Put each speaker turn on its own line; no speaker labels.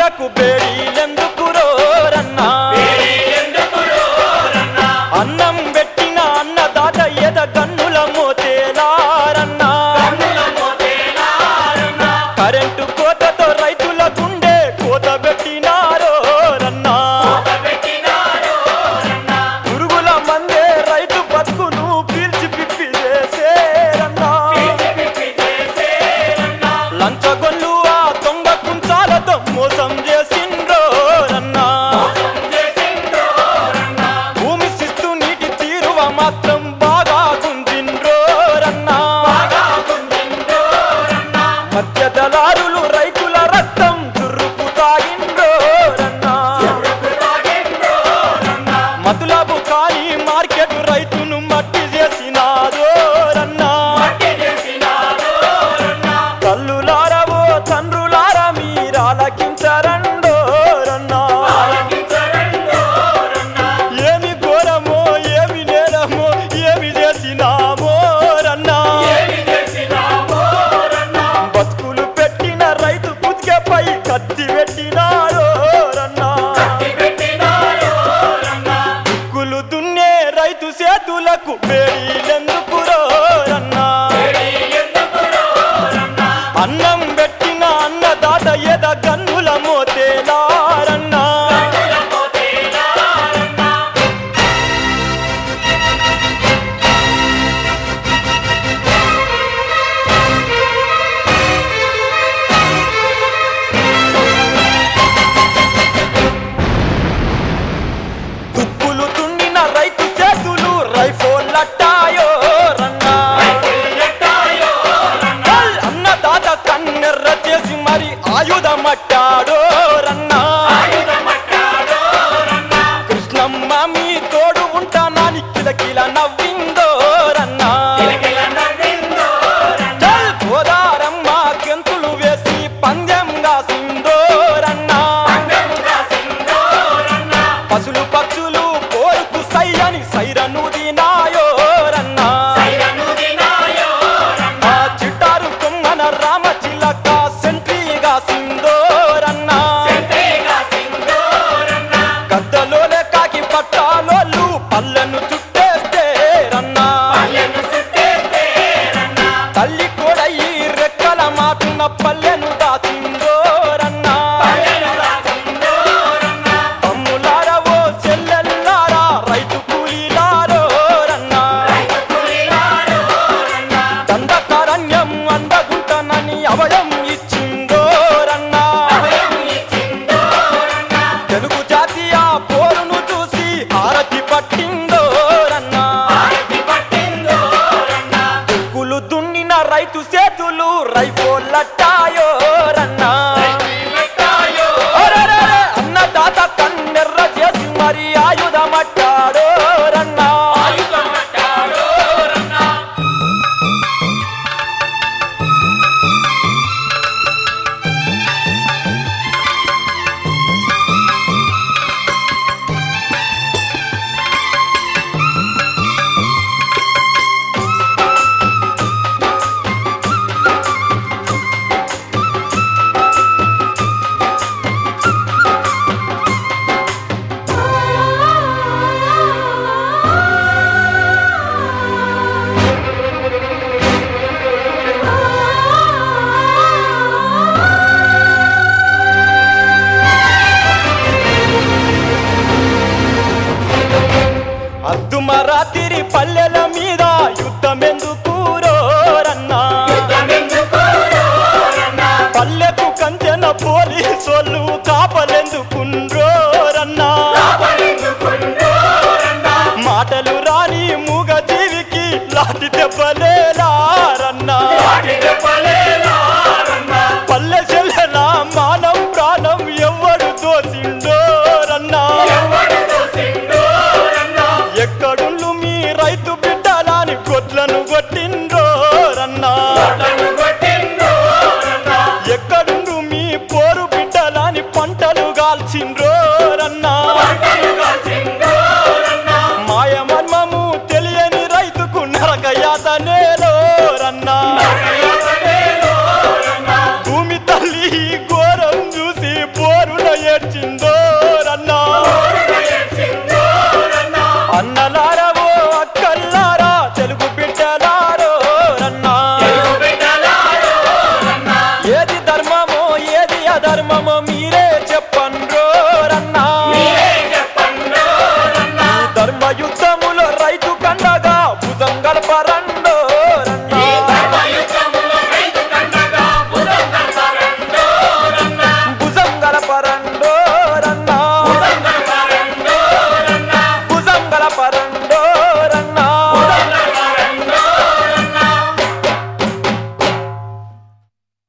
చేతులకు బేడీలెందుకు రోరన్నా అన్నం పెట్టిన అన్నదాత ఎద గన్నుల మోతేలారన్నా కరెంటు కోతతో రైతుల గుండె కోత పెట్టినారో రన్నా పురుగుల మందే రైతు బతుకును పీల్చి పిప్పి చేసేరన్నా లంచగొల్లు ఆ దొంగ కుంచాలతో మోసం చేసిండ్రో రన్నా భూమి శిస్తు నీటి తీరువ మాత్రం బాగా గుంజిండ్రో రన్నా మధ్య దళారులు రైతుల రక్తం చురుకు తాగిండ్రో రన్నా మతులబు కాని మార్కెట్ రైతును మట్టి చేసినారో రన్నా తల్లులారవో తండ్రులారా మీరాలకించరండో రన్నా ఏమి ఘోరమో ఏమి నేరమో ఏమి చేసినామో రన్నా బతుకులు పెట్టిన రైతు కుతికపై కత్తి పెట్టినారో రన్నా దిక్కులు దున్నే రైతు చేతులకు వేడిలెందుకు రన్నా అన్నం పెట్టిన అన్నదాత ఎద గన్నుల మోతేలారన్నా తుప్పులు తుండిన రైతు చేతులు రైఫోల్లట్టాయో రన్నా హల్! అన్నదాత కన్నెర్ర చేసి మరి ఆయుధమట్టాడో రన్నా కృష్ణమ్మ మీ తోడు ఉంటానని కిలకిల నవ్విందో రన్నా చల్ గోదారమ్మ గెంతులు వేసి పందెం కాసిందో రన్నా పశులు పక్షులు కోరుకు సయ్యని సైరను దినాయో రన్నా ఆ చిట్టారు కొమ్మన రామ చిలక సెంట్రీగా సిందోరన్నా గద్దలోలే కాకి పట్టాలోళ్ళు పల్లెను చుట్టేస్తే రన్నా తల్లి కూడా ఈ రెక్కల మాటున పల్లెను దాచిందోరన్నా తమ్ములారవో చెల్లెల్లారా రైతు కూలీలారో రన్నా దండకారణ్యం అందగుంటనని అభయం ఇచ్చిందోరన్నా తెలుగు జాతీయ పోరును చూసి హారతి పట్టిందోరన్నా దిక్కులు దున్నిన రైతు చేతులు రైపోలట్టాయో రన్నా అరెరెరె! అన్నదాత కన్నెర్ర చేసి మరి ఆయుధమట్టాడో రన్నా అద్దుమరాతిరి పల్లెల మీద యుద్ధమెందుకు రన్నా పల్లెకు కంచెన పోలీసోళ్ళు కాపలెందుకుండ్రోరన్నా మాటలు రాని మూగ జీవికి లాటి దెబ్బలేలారన్నా పల్లె చెల్లెల మానం ప్రాణం ఎవ్వడు దోసిండోరన్నా ఎక్కడుండు మీ రైతు బిడ్డలాని కొట్లను కొట్టిండ్రోరన్నా ఎక్కడుండు మీ పోరు బిడ్డలాని పంటలు గాల్చిండ్రోరన్నా మాయమర్మము తెలియని రైతుకు నరక యాతనేలోరన్నా భూమి తల్లి ఈ ఘోరం చూసి పోరున